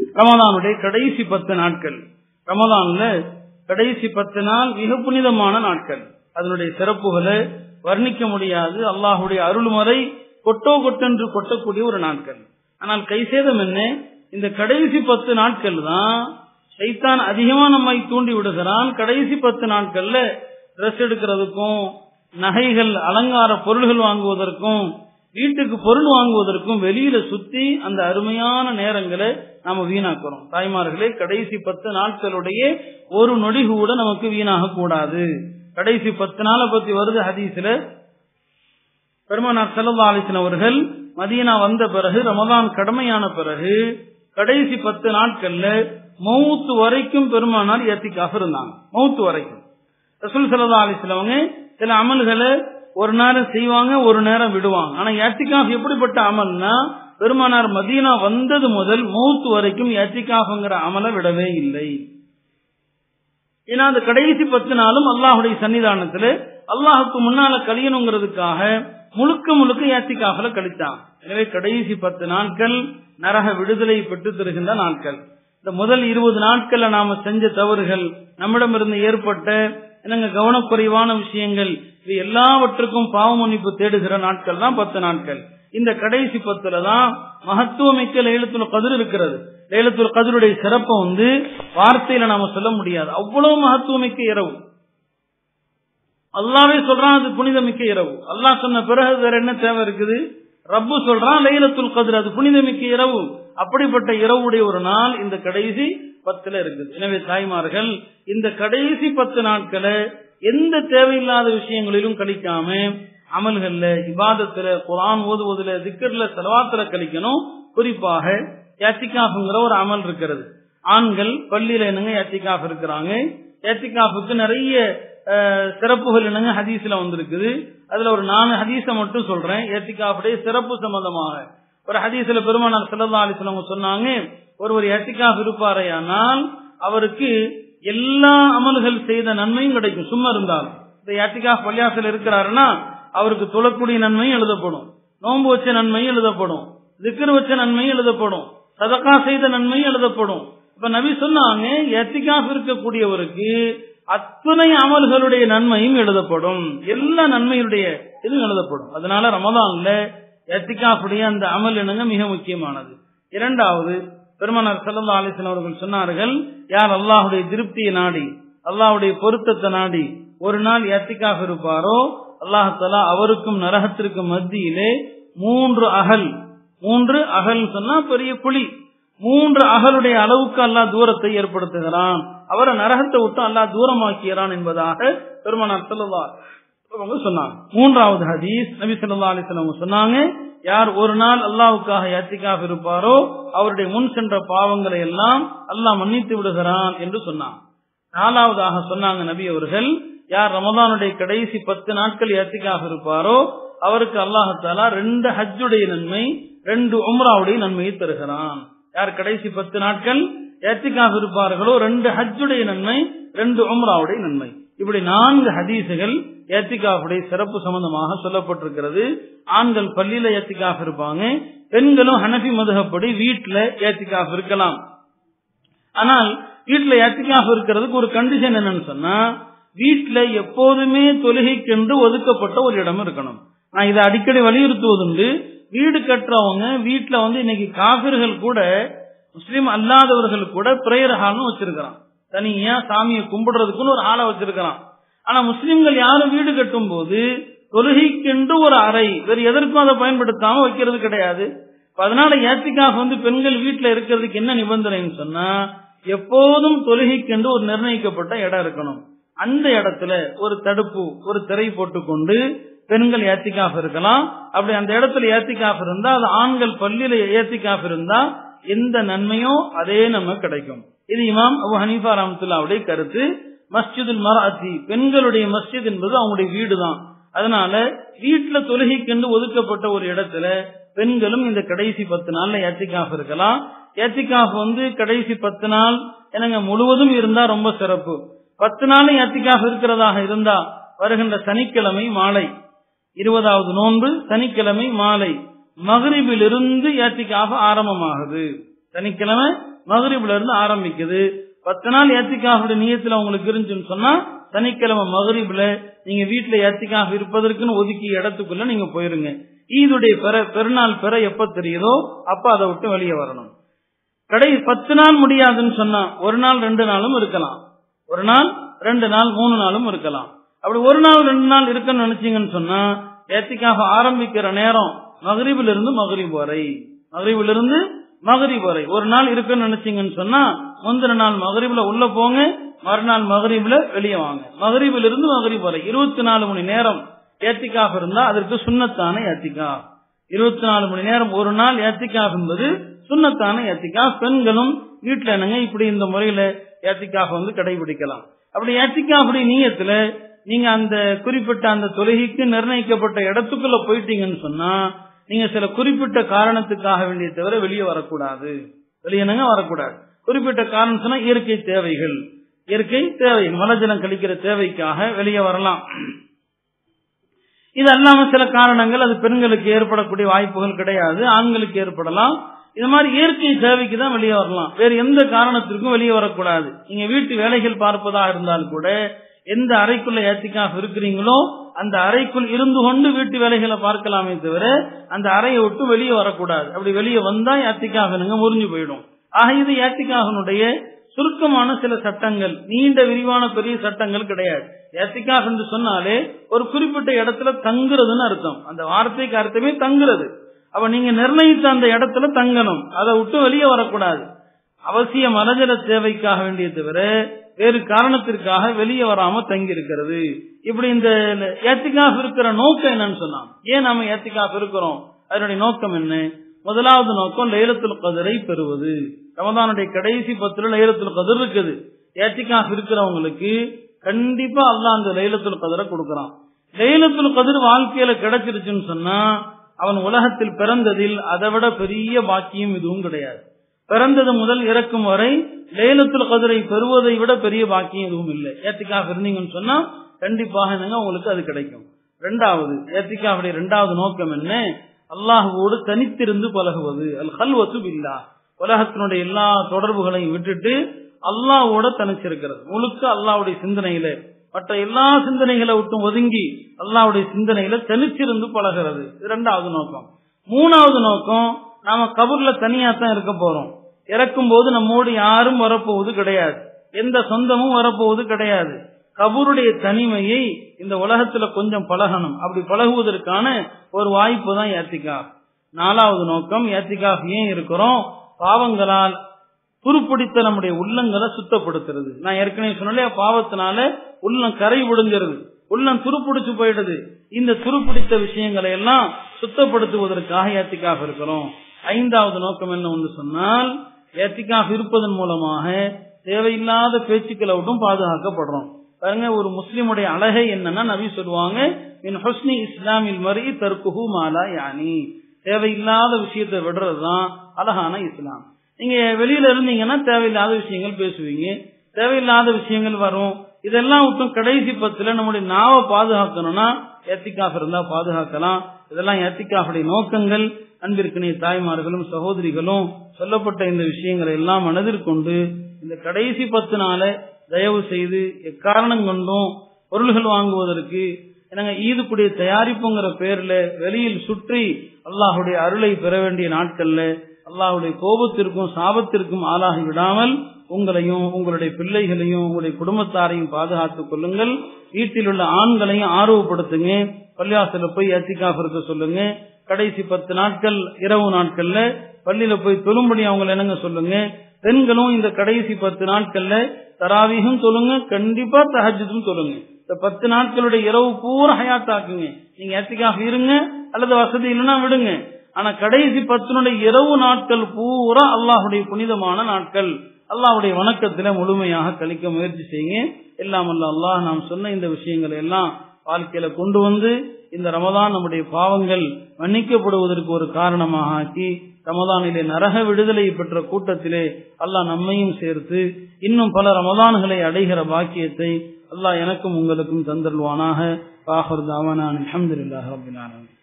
ரமதானுடைய கடைசி பத்து நாட்கள் ரமதான்ல கடைசி பத்து நாள் மிக புனிதமான நாட்கள் அதனுடைய சிறப்புகளை வர்ணிக்க முடியாது அல்லாஹுடைய அருள்முறை கொட்டோ கொட்டென்று கொட்டக்கூடிய ஒரு நாட்கள் ஆனால் கைசேதம் என்ன இந்த கடைசி பத்து நாட்கள் தான் சைத்தான் அதிகமா நம்மை தூண்டி விடுகிறான் கடைசி பத்து நாட்கள்ல ட்ரெஸ் எடுக்கிறதுக்கும் நகைகள் அலங்கார பொருள்கள் வாங்குவதற்கும் வீட்டுக்கு பொருள் வாங்குவதற்கும் வெளியில சுத்தி அந்த அருமையான நேரங்களை நாம வீணாக்குறோம் தாய்மார்களே கடைசி பத்து நாட்களுடைய ஒரு நொடி கூட நமக்கு வீணாக கூடாது கடைசி பத்து நாளை பத்தி வருது ஹதீஸ்ல பெருமானார் செல்லா அலிசன் அவர்கள் மதீனா வந்த பிறகு ரமதான் கடமையான பிறகு கடைசி பத்து நாட்கள்ல மௌத்து வரைக்கும் பெருமானார் ஏத்திக்காக இருந்தாங்க மௌத்து வரைக்கும் ரசூல் சல்லா அலிஸ்லவங்க சில அமல்களை ஒரு நேரம் செய்வாங்க ஒரு நேரம் விடுவாங்க ஆனா ஏத்திகாஃப் எப்படிப்பட்ட அமல்னா பெருமானார் மதீனா வந்தது முதல் மௌத்து வரைக்கும் ஏத்திகாஃப்ங்கிற அமலை விடவே இல்லை ஏன்னா அந்த கடைசி பத்து நாளும் அல்லாஹுடைய சன்னிதானத்துல அல்லாஹுக்கு முன்னால கழியணுங்கிறதுக்காக முழுக்க முழுக்க ஏத்திகாஃபில கழித்தான் எனவே கடைசி பத்து நாட்கள் நரக விடுதலை பெற்று தருகின்ற நாட்கள் இந்த முதல் இருபது நாட்கள்ல நாம செஞ்ச தவறுகள் நம்மிடமிருந்து ஏற்பட்ட என்னங்க கவனக்குறைவான விஷயங்கள் இது எல்லாவற்றுக்கும் பாவ மன்னிப்பு தேடுகிற நாட்கள் தான் பத்து நாட்கள் இந்த கடைசி பத்துல தான் மகத்துவமிக்க லைலத்துல கதிர் இருக்கிறது லைலத்துல கதிருடைய சிறப்பை வந்து வார்த்தையில நாம சொல்ல முடியாது அவ்வளவு மகத்துவமிக்க இரவு அல்லாவே சொல்றான் அது புனிதமிக்க இரவு அல்லாஹ் சொன்ன பிறகு வேற என்ன தேவை இருக்குது ரப்பு சொல்றான் லைலத்துல் கதிர் அது புனிதமிக்க இரவு அப்படிப்பட்ட இரவுடைய ஒரு நாள் இந்த கடைசி பத்துல இருக்குது எனவே தாய்மார்கள் இந்த கடைசி பத்து நாட்களை எந்த தேவையில்லாத விஷயங்களிலும் கழிக்காம அமல்கள்ல இபாதத்துல குரான் ஓதுவதுல திக்கர்ல செலவாத்துல கழிக்கணும் குறிப்பாக ஏத்திகாஃபுங்கிற ஒரு அமல் இருக்கிறது ஆண்கள் பள்ளியில என்னங்க ஏத்திகாஃப் இருக்கிறாங்க ஏத்திகாஃபுக்கு நிறைய சிறப்புகள் என்னங்க ஹதீஸ்ல வந்திருக்குது அதுல ஒரு நாலு ஹதீஸ மட்டும் சொல்றேன் ஏத்திகாஃபுடைய சிறப்பு சம்பந்தமாக ஒரு ஹதீஸ்ல பெருமானார் செல்லல்லா அலிஸ்லவங்க சொன்னாங்க ஒருவர் ஏத்திகாஃப் இருப்பாரையானால் அவருக்கு எல்லா அமல்கள் செய்த நன்மையும் கிடைக்கும் சும்மா இருந்தாலும் இந்த ஏத்திகாஃப் பள்ளியாசல் இருக்கிறாருன்னா அவருக்கு தொழக்கூடிய நன்மையும் எழுதப்படும் நோன்பு வச்ச நன்மையும் எழுதப்படும் திக்கர் வச்ச நன்மையும் எழுதப்படும் சதக்கா செய்த நன்மையும் எழுதப்படும் இப்ப நபி சொன்னாங்க எத்திகாஃப் இருக்கக்கூடியவருக்கு அத்தனை அமல்களுடைய நன்மையும் எழுதப்படும் எல்லா நன்மையுடைய இதுவும் எழுதப்படும் அதனால ரமதான்ல எத்திகாஃபுடைய அந்த அமல் என்னங்க மிக முக்கியமானது இரண்டாவது பெருமனார் செல்லல்லா அலிசன் அவர்கள் சொன்னார்கள் யார் அல்லாஹுடைய திருப்தியை நாடி அல்லாஹுடைய பொருத்தத்தை நாடி ஒரு நாள் எத்திகாஃப் இருப்பாரோ அல்லாஹாலா அவருக்கும் நரகத்திற்கும் மத்தியிலே மூன்று அகல் மூன்று அகல் சொன்னா பெரிய குழி மூன்று அகலுடைய அளவுக்கு அல்லாஹ் தூரத்தை ஏற்படுத்துகிறான் அவரை நரகத்தை விட்டு அல்லாஹ் தூரமாக்கிறான் என்பதாக பெருமனார் செல்லல்லா அவங்க சொன்னாங்க மூன்றாவது ஹதீஸ் நபி சொல்லா அலிஸ்லாம் சொன்னாங்க யார் ஒரு நாள் அல்லாவுக்காக யாத்திக்காக இருப்பாரோ அவருடைய முன் சென்ற பாவங்களை எல்லாம் அல்லாஹ் மன்னித்து விடுகிறான் என்று சொன்னான் நாலாவதாக சொன்னாங்க நபி அவர்கள் யார் ரமதானுடைய கடைசி பத்து நாட்கள் யாத்திக்காக இருப்பாரோ அவருக்கு அல்லாஹாலா ரெண்டு ஹஜ்ஜுடைய நன்மை ரெண்டு உம்ராவுடைய நன்மையை தருகிறான் யார் கடைசி பத்து நாட்கள் ஏத்திக்காக இருப்பார்களோ ரெண்டு ஹஜ்ஜுடைய நன்மை ரெண்டு உம்ராவுடைய நன்மை இப்படி நான்கு ஹதீசுகள் ஏத்திகாஃபுடைய சிறப்பு சம்பந்தமாக சொல்லப்பட்டிருக்கிறது ஆண்கள் பள்ளியில ஏத்திகாஃப் இருப்பாங்க பெண்களும் ஹனபி மதுகப்படி வீட்டுல ஏத்திகாஃப் இருக்கலாம் ஆனால் வீட்டுல ஏத்திகாஃப் இருக்கிறதுக்கு ஒரு கண்டிஷன் என்னன்னு சொன்னா வீட்டுல எப்போதுமே தொழுகைக்கென்று ஒதுக்கப்பட்ட ஒரு இடம் இருக்கணும் நான் இதை அடிக்கடி வலியுறுத்துவதுண்டு வீடு கட்டுறவங்க வீட்டுல வந்து இன்னைக்கு காபிர்கள் கூட முஸ்லீம் அல்லாதவர்கள் கூட பிரேயர் ஹால்னு வச்சிருக்கிறான் தனியா சாமியை கும்பிடுறதுக்குன்னு ஒரு ஆளை வச்சிருக்கிறான் ஆனா முஸ்லிம்கள் யாரும் வீடு கட்டும் போது தொழுகைக்கென்று ஒரு அறை வேறு எதற்கும் அதை பயன்படுத்தாம வைக்கிறது கிடையாது அதனால ஏத்திக்காக வந்து பெண்கள் வீட்டுல இருக்கிறதுக்கு என்ன நிபந்தனைன்னு சொன்னா எப்போதும் தொழுகைக்கென்று ஒரு நிர்ணயிக்கப்பட்ட இடம் இருக்கணும் அந்த இடத்துல ஒரு தடுப்பு ஒரு திரை போட்டுக்கொண்டு பெண்கள் ஏத்திக்காக இருக்கலாம் அப்படி அந்த இடத்துல ஏத்திக்காக இருந்தா அது ஆண்கள் பள்ளியில ஏத்திக்காக இருந்தா எந்த நன்மையோ அதே நம்ம கிடைக்கும் இது இமாம் அபு ஹனீஃபா ரஹமத்துல்லாவுடைய கருத்து மஸ்ஜிதுல் மராத்தி பெண்களுடைய மஸ்ஜித் என்பது அவங்களுடைய வீடு தான் அதனால வீட்டுல தொழுகைக்கென்று ஒதுக்கப்பட்ட ஒரு இடத்துல பெண்களும் இந்த கடைசி பத்து நாள்ல ஏத்திக்காஃப் இருக்கலாம் ஏத்திக்காஃப் வந்து கடைசி பத்து நாள் என்னங்க முழுவதும் இருந்தா ரொம்ப சிறப்பு பத்து நாள் ஏத்திக்காஃப் இருக்கிறதாக இருந்தா வருகின்ற சனிக்கிழமை மாலை இருபதாவது நோன்பு சனிக்கிழமை மாலை மகரிபிலிருந்து ஏத்திக்காக ஆரம்பமாகுது சனிக்கிழமை மகரிப்ல இருந்து ஆரம்பிக்குது பத்து நாள் ஏத்திக்காஃபுடைய நியத்துல உங்களுக்கு இருந்துச்சுன்னு சொன்னா சனிக்கிழமை மகரிப்ல நீங்க வீட்டுல ஏத்திக்காஃப் இருப்பதற்குன்னு ஒதுக்கிய இடத்துக்குள்ள நீங்க போயிருங்க ஈதுடைய பெற பெருநாள் பெற எப்ப தெரியுதோ அப்ப அதை விட்டு வெளியே வரணும் கடை பத்து நாள் முடியாதுன்னு சொன்னா ஒரு நாள் ரெண்டு நாளும் இருக்கலாம் ஒரு நாள் ரெண்டு நாள் மூணு நாளும் இருக்கலாம் அப்படி ஒரு நாள் ரெண்டு நாள் இருக்குன்னு நினைச்சீங்கன்னு சொன்னா ஏத்திக்காக ஆரம்பிக்கிற நேரம் மகரிபில் இருந்து மகரிப் வரை மகரிபில் இருந்து மகரிப் வரை ஒரு நாள் இருக்குன்னு நினைச்சீங்கன்னு சொன்னா முந்தின நாள் மகரிபில் உள்ள போங்க மறுநாள் மகரிபில் வெளியே வாங்க மகரிபில் இருந்து மகரிப் வரை இருபத்தி நாலு மணி நேரம் ஏத்திக்காக இருந்தா அதற்கு சுண்ணத்தான ஏத்திக்கா இருபத்தி நாலு மணி நேரம் ஒரு நாள் ஏத்திக்காக என்பது சுண்ணத்தான ஏத்திக்கா பெண்களும் வீட்டுல என்னங்க இப்படி இந்த முறையில ஏத்திக்காக வந்து கடைபிடிக்கலாம் அப்படி ஏத்திக்காவுடைய நீயத்துல நீங்க அந்த குறிப்பிட்ட அந்த தொழுகைக்கு நிர்ணயிக்கப்பட்ட இடத்துக்குள்ள போயிட்டீங்கன்னு சொன்னா நீங்க சில குறிப்பிட்ட காரணத்துக்காக வேண்டிய தவிர வெளியே வரக்கூடாது வெளியே என்னங்க வரக்கூடாது குறிப்பிட்ட காரணம் சொன்னா இயற்கை தேவைகள் இயற்கை தேவை மலஜலம் கழிக்கிற தேவைக்காக வெளியே வரலாம் இது அல்லாம சில காரணங்கள் அது பெண்களுக்கு ஏற்படக்கூடிய வாய்ப்புகள் கிடையாது ஆண்களுக்கு ஏற்படலாம் இது மாதிரி இயற்கை தேவைக்கு தான் வெளியே வரலாம் வேற எந்த காரணத்திற்கும் வெளியே வரக்கூடாது நீங்க வீட்டு வேலைகள் பார்ப்பதா இருந்தால் கூட எந்த அறைக்குள்ள ஏத்திக்காக இருக்கிறீங்களோ அந்த அறைக்குள் இருந்து கொண்டு வீட்டு வேலைகளை பார்க்கலாமே தவிர அந்த அறையை விட்டு வெளியே வரக்கூடாது அப்படி வெளியே வந்தா ஏத்திக்காக முறிஞ்சு போயிடும் ஆக இது ஏத்திக்காகனுடைய சுருக்கமான சில சட்டங்கள் நீண்ட விரிவான பெரிய சட்டங்கள் கிடையாது ஏத்திக்காக என்று சொன்னாலே ஒரு குறிப்பிட்ட இடத்துல தங்குறதுன்னு அர்த்தம் அந்த வார்த்தைக்கு அர்த்தமே தங்குறது அப்ப நீங்க நிர்ணயித்த அந்த இடத்துல தங்கணும் அதை விட்டு வெளியே வரக்கூடாது அவசிய மலஜல தேவைக்காக வேண்டிய தவிர வேறு காரணத்திற்காக வெளியே வராம தங்கி இருக்கிறது இப்படி இந்த ஏத்திகாஃப் இருக்கிற நோக்கம் என்னன்னு சொன்னான் ஏன் நாம ஏத்திகாஃப் இருக்கிறோம் அதனுடைய நோக்கம் என்ன முதலாவது நோக்கம் லைலத்துல் கதிரை பெறுவது ரமதானுடைய கடைசி பத்துல லைலத்துல் கதிர் இருக்குது ஏத்திகாஃப் இருக்கிறவங்களுக்கு கண்டிப்பா அல்லாஹ் அந்த லைலத்துல் கதிரை கொடுக்கறான் லைலத்துல் கதிர் வாழ்க்கையில கிடைச்சிருச்சுன்னு சொன்னா அவன் உலகத்தில் பிறந்ததில் அதை விட பெரிய பாக்கியம் இதுவும் கிடையாது பிறந்தது முதல் இறக்கும் வரை லேலத்துல் கதிரை பெறுவதை விட பெரிய பாக்கியம் எதுவும் இல்லை ஏத்திக்காக இருந்தீங்கன்னு சொன்னா கண்டிப்பாக என்னங்க உங்களுக்கு அது கிடைக்கும் ரெண்டாவது ஏத்திக்காவுடைய ரெண்டாவது நோக்கம் என்ன அல்லாஹுவோடு தனித்திருந்து பழகுவது அல் ஹல்வத்து பில்லா உலகத்தினுடைய எல்லா தொடர்புகளையும் விட்டுட்டு அல்லாஹ்வோட தனிச்சிருக்கிறது முழுக்க அல்லாஹ்வுடைய சிந்தனையில மற்ற எல்லா சிந்தனைகளை விட்டு ஒதுங்கி அல்லாஹ்வுடைய சிந்தனையில தனிச்சிருந்து பழகிறது இது ரெண்டாவது நோக்கம் மூணாவது நோக்கம் நாம கபூர்ல தனியா தான் இருக்க போறோம் இறக்கும் போது நம்மோடு யாரும் வரப்போவது கிடையாது எந்த சொந்தமும் வரப்போவது கிடையாது கபூருடைய தனிமையை இந்த உலகத்துல கொஞ்சம் பழகணும் அப்படி பழகுவதற்கான ஒரு வாய்ப்பு தான் ஏத்திகா நாலாவது நோக்கம் ஏத்திகா ஏன் இருக்கிறோம் பாவங்களால் துருப்பிடித்த நம்முடைய உள்ளங்களை சுத்தப்படுத்துறது நான் ஏற்கனவே சொன்னே பாவத்தினால உள்ளம் கரை விடுங்கிறது உள்ளம் துருப்பிடிச்சு போயிடுது இந்த துருப்பிடித்த விஷயங்களை எல்லாம் சுத்தப்படுத்துவதற்காக ஏத்திக்காக இருக்கிறோம் ஐந்தாவது நோக்கம் என்ன ஒன்று சொன்னால் ஏத்திக்காக இருப்பதன் மூலமாக தேவையில்லாத பேச்சுக்களை விட்டும் பாதுகாக்கப்படுறோம் பாருங்க ஒரு முஸ்லிமுடைய அழகை என்னன்னா நபி சொல்லுவாங்க இன் ஹுஸ்னி இஸ்லாமில் மறி தற்குஹு மாலா யானி தேவையில்லாத விஷயத்தை விடுறதுதான் அழகான இஸ்லாம் நீங்க வெளியில இருந்தீங்கன்னா தேவையில்லாத விஷயங்கள் பேசுவீங்க தேவையில்லாத விஷயங்கள் வரும் இதெல்லாம் விட்டும் கடைசி பத்துல நம்முடைய நாவை பாதுகாக்கணும்னா ஏத்திக்காக இருந்தா பாதுகாக்கலாம் இதெல்லாம் ஏத்திக்காவுடைய நோக்கங்கள் அன்பிற்கினை தாய்மார்களும் சகோதரிகளும் சொல்லப்பட்ட இந்த விஷயங்களை எல்லாம் மனதில் கொண்டு இந்த கடைசி பத்து நாளை தயவு செய்து எக்காரணம் கொண்டும் பொருள்கள் வாங்குவதற்கு என்னங்க ஈதுக்குடைய தயாரிப்புங்கிற பேர்ல வெளியில் சுற்றி அல்லாஹுடைய அருளை பெற வேண்டிய நாட்கள்ல அல்லாஹுடைய கோபத்திற்கும் சாபத்திற்கும் ஆளாகி விடாமல் உங்களையும் உங்களுடைய பிள்ளைகளையும் உங்களுடைய குடும்பத்தாரையும் பாதுகாத்துக் கொள்ளுங்கள் வீட்டில் உள்ள ஆண்களையும் ஆர்வப்படுத்துங்க பள்ளியாசல போய் ஏத்திக்காக இருக்க சொல்லுங்க கடைசி பத்து நாட்கள் இரவு நாட்கள்ல பள்ளியில போய் தொழும்படி அவங்களை என்னங்க சொல்லுங்க பெண்களும் இந்த கடைசி பத்து நாட்கள்ல தராவிகும் சொல்லுங்க கண்டிப்பா தஹஜும் சொல்லுங்க இந்த பத்து நாட்களுடைய இரவு பூரா ஹயாத்தாக்குங்க நீங்க ஏத்திக்காக இருங்க அல்லது வசதி இல்லைன்னா விடுங்க ஆனா கடைசி பத்தினுடைய இரவு நாட்கள் பூரா அல்லாஹுடைய புனிதமான நாட்கள் அல்லாஹுடைய வணக்கத்தில முழுமையாக கழிக்க முயற்சி செய்யுங்க எல்லாம் அல்ல அல்லாஹ் நாம் சொன்ன இந்த விஷயங்களை எல்லாம் வாழ்க்கையில கொண்டு வந்து இந்த ரமதான் நம்முடைய பாவங்கள் மன்னிக்கப்படுவதற்கு ஒரு காரணமாக ஆக்கி ரமதானிலே நரக விடுதலை பெற்ற கூட்டத்திலே அல்லாஹ் நம்மையும் சேர்த்து இன்னும் பல ரமதான்களை அடைகிற பாக்கியத்தை அல்லாஹ் எனக்கும் உங்களுக்கும் தந்தருவானாக பாஹர் தாவான அலமதுல்லாஹ் ரபிலான